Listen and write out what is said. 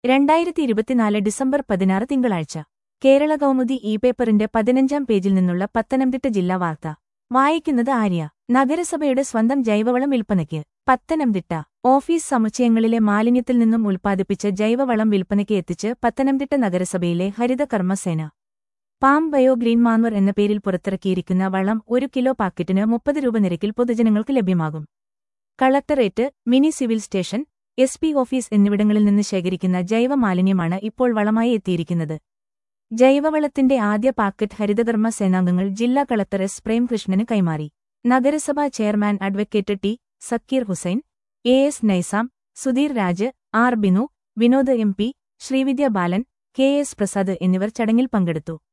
രണ്ടായിരത്തി ഇരുപത്തിനാല് ഡിസംബർ പതിനാറ് തിങ്കളാഴ്ച കേരള കൗമുദി ഇ പേപ്പറിന്റെ പതിനഞ്ചാം പേജിൽ നിന്നുള്ള പത്തനംതിട്ട ജില്ലാ വാർത്ത വായിക്കുന്നത് ആര്യ നഗരസഭയുടെ സ്വന്തം ജൈവവളം വിൽപ്പനയ്ക്ക് പത്തനംതിട്ട ഓഫീസ് സമുച്ചയങ്ങളിലെ മാലിന്യത്തിൽ നിന്നും ഉൽപ്പാദിപ്പിച്ച ജൈവവളം വിൽപ്പനയ്ക്ക് എത്തിച്ച് പത്തനംതിട്ട നഗരസഭയിലെ Haritha Karmasena palm bio green manure എന്ന പേരിൽ പുറത്തിറക്കിയിരിക്കുന്ന വളം ഒരു കിലോ പാക്കറ്റിന് മുപ്പത് രൂപ നിരക്കിൽ പൊതുജനങ്ങൾക്ക് ലഭ്യമാകും collectorate mini civil station S P office എന്നിവിടങ്ങളിൽ നിന്ന് ശേഖരിക്കുന്ന ജൈവ മാലിന്യമാണ് ഇപ്പോൾ വളമായി എത്തിയിരിക്കുന്നത് ജൈവവളത്തിന്റെ ആദ്യ പാക്കറ്റ് ഹരിതകർമ്മ സേനാംഗങ്ങൾ ജില്ലാ കളക്ടർ എസ് പ്രേംകൃഷ്ണന് കൈമാറി നഗരസഭാ chairman advocate T Sakkeer Hussain A S Naisam Sudheer Raj R Binu Vinod M P Sreevidya Balan K S Prasad എന്നിവർ ചടങ്ങിൽ പങ്കെടുത്തു